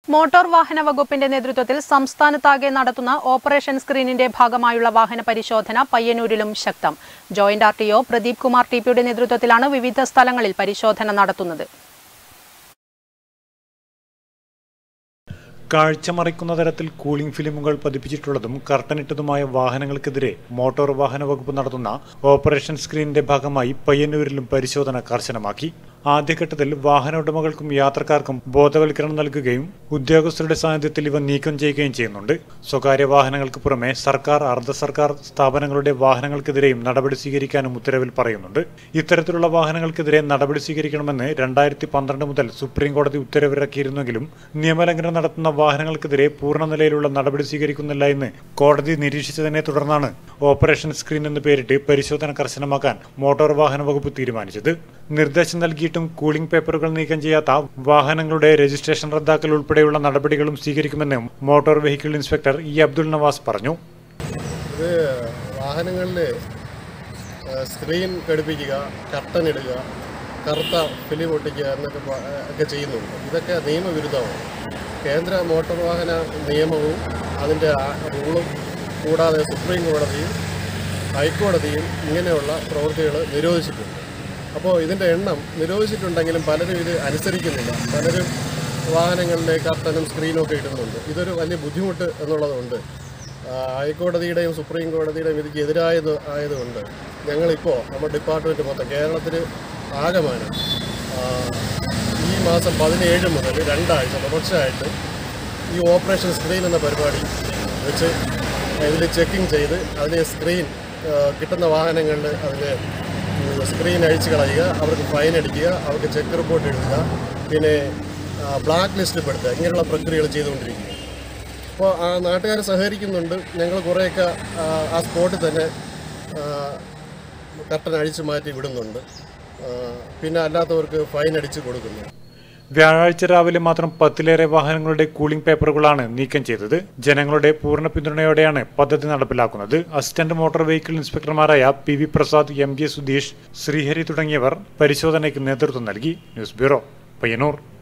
motor വാഹന വകുപ്പിന്റെ നേതൃത്വത്തിൽ സംസ്ഥാനത്താകെ നടത്തുന്ന ഓപ്പറേഷൻ സ്ക്രീനിന്റെ ഭാഗമായുള്ള വാഹന പരിശോധന പയ്യന്നൂരിലും ശക്തം joint R T O Pradeep Kumar T പിയുടെ നേതൃത്വത്തിലാണ് വിവിധ സ്ഥലങ്ങളിൽ പരിശോധന നടത്തുന്നത് കാഴ്ച മറിക്കുന്ന തരത്തിൽ കൂളിംഗ് ഫിലിമുകൾ പതിപ്പിച്ചിട്ടുള്ളതും കർട്ടനിട്ടതുമായ വാഹനങ്ങൾക്കെതിരെ മോട്ടോർ വാഹന വകുപ്പ് നടത്തുന്ന ഓപ്പറേഷൻ സ്ക്രീനിന്റെ ഭാഗമായി പയ്യന്നൂരിലും പരിശോധന കർശനമാക്കി ആദ്യഘട്ടത്തിൽ വാഹന ഉടമകൾക്കും യാത്രക്കാർക്കും ബോധവൽക്കരണം നൽകുകയും ഉദ്യോഗസ്ഥരുടെ സാന്നിധ്യത്തിൽ ഇവ നീക്കം ചെയ്യുകയും ചെയ്യുന്നുണ്ട് സ്വകാര്യ വാഹനങ്ങൾക്ക് പുറമെ സർക്കാർ അർദ്ധ സർക്കാർ സ്ഥാപനങ്ങളുടെ വാഹനങ്ങൾക്കെതിരെയും നടപടി സ്വീകരിക്കാനും ഉത്തരവിൽ പറയുന്നുണ്ട് ഇത്തരത്തിലുള്ള വാഹനങ്ങൾക്കെതിരെ നടപടി സ്വീകരിക്കണമെന്ന് രണ്ടായിരത്തി പന്ത്രണ്ട് മുതൽ സുപ്രീം കോടതി ഉത്തരവിറക്കിയിരുന്നെങ്കിലും നിയമലംഘനം നടത്തുന്ന വാഹനങ്ങൾക്കെതിരെ പൂർണ്ണ നിലയിലുള്ള നടപടി സ്വീകരിക്കുന്നില്ല എന്ന് കോടതി നിരീക്ഷിച്ചതിനെ തുടർന്നാണ് ഓപ്പറേഷൻ സ്ക്രീൻ എന്ന് പേരിട്ട് പരിശോധന കർശനമാക്കാൻ മോട്ടോർ വാഹന വകുപ്പ് തീരുമാനിച്ചത് നിർദ്ദേശം നൽകിയിട്ടും കൂളിംഗ് പേപ്പറുകൾ നീക്കം ചെയ്യാത്ത വാഹനങ്ങളുടെ രജിസ്ട്രേഷൻ റദ്ദാക്കൽ ഉൾപ്പെടെയുള്ള നടപടികളും സ്വീകരിക്കുമെന്ന് motor vehicle inspector E Abdul Navas പറഞ്ഞു ഇത് വാഹനങ്ങളിൽ സ്ക്രീൻ ഘടിപ്പിക്കുക കർട്ടൻ ഇടുക കറുത്ത ഫിലിം ഒട്ടിക്കുക എന്നൊക്കെ പ- ഒക്കെ ചെയ്യുന്നുണ്ട് ഇതൊക്കെ നിയമവിരുദ്ധമാണ് കേന്ദ്ര മോട്ടോർ വാഹന നിയമവും അതിൻ്റെ ആ റൂളും കൂടാതെ സുപ്രീം കോടതിയും ഹൈക്കോടതിയും ഇങ്ങനെയുള്ള പ്രവൃത്തികൾ നിരോധിച്ചിട്ടുണ്ട് അപ്പോൾ ഇതിൻ്റെ എണ്ണം നിരോധിച്ചിട്ടുണ്ടെങ്കിലും പലരും ഇത് അനുസരിക്കുന്നില്ല പലരും വാഹനങ്ങളിലെ കർട്ടനും സ്ക്രീനും ഒക്കെ ഇടുന്നുണ്ട് ഇതൊരു വലിയ ബുദ്ധിമുട്ട് എന്നുള്ളതുകൊണ്ട് ആ, ഹൈക്കോടതിയുടെയും സുപ്രീം കോടതിയുടെയും വിധിക്ക് എതിരായത് ആയതുകൊണ്ട് ഞങ്ങളിപ്പോൾ നമ്മുടെ ഡിപ്പാർട്ട്മെൻറ്റ് മൊത്തം കേരളത്തിൽ ആകമാനം ആ, ഈ മാസം പതിനേഴ് മുതൽ രണ്ടാഴ്ച തുടർച്ചയായിട്ട് ഈ ഓപ്പറേഷൻ സ്ക്രീൻ എന്ന പരിപാടി വെച്ച് ഇതിൽ ചെക്കിംഗ് ചെയ്ത് അതിന് സ്ക്രീൻ ആ, കിട്ടുന്ന വാഹനങ്ങളിൽ അതിന് സ്ക്രീൻ അഴിച്ചു കളയുക അവർക്ക് ഫൈൻ അടിക്കുക അവർക്ക് ചെക്ക് റിപ്പോർട്ട് എഴുതുക പിന്നെ ബ്ലാക്ക് ലിസ്റ്റ് പെടുത്തുക ഇങ്ങനെയുള്ള പ്രക്രിയകൾ ചെയ്തുകൊണ്ടിരിക്കുക അപ്പോൾ ആ നാട്ടുകാർ സഹകരിക്കുന്നുണ്ട് ഞങ്ങൾ കുറേയൊക്കെ ആ, ആ സ്പോട്ടിൽ തന്നെ ആ, കർട്ടൻ അഴിച്ചു മാറ്റി വിടുന്നുണ്ട് ആ, പിന്നെ അല്ലാത്തവർക്ക് ഫൈൻ അടിച്ച് കൊടുക്കുന്നു വ്യാഴാഴ്ച രാവിലെ മാത്രം പത്തിലേറെ വാഹനങ്ങളുടെ കൂളിംഗ് പേപ്പറുകളാണ് നീക്കം ചെയ്തത് ജനങ്ങളുടെ പൂർണ്ണ പിന്തുണയോടെയാണ് പദ്ധതി നടപ്പിലാക്കുന്നത് അസിസ്റ്റന്റ് മോട്ടോർ വെഹിക്കിൾ ഇൻസ്പെക്ടർമാരായ P V Prasad M J Sudheesh Srihari തുടങ്ങിയവർ പരിശോധനയ്ക്ക് നേതൃത്വം നൽകി ന്യൂസ് ബ്യൂറോ പയ്യന്നൂർ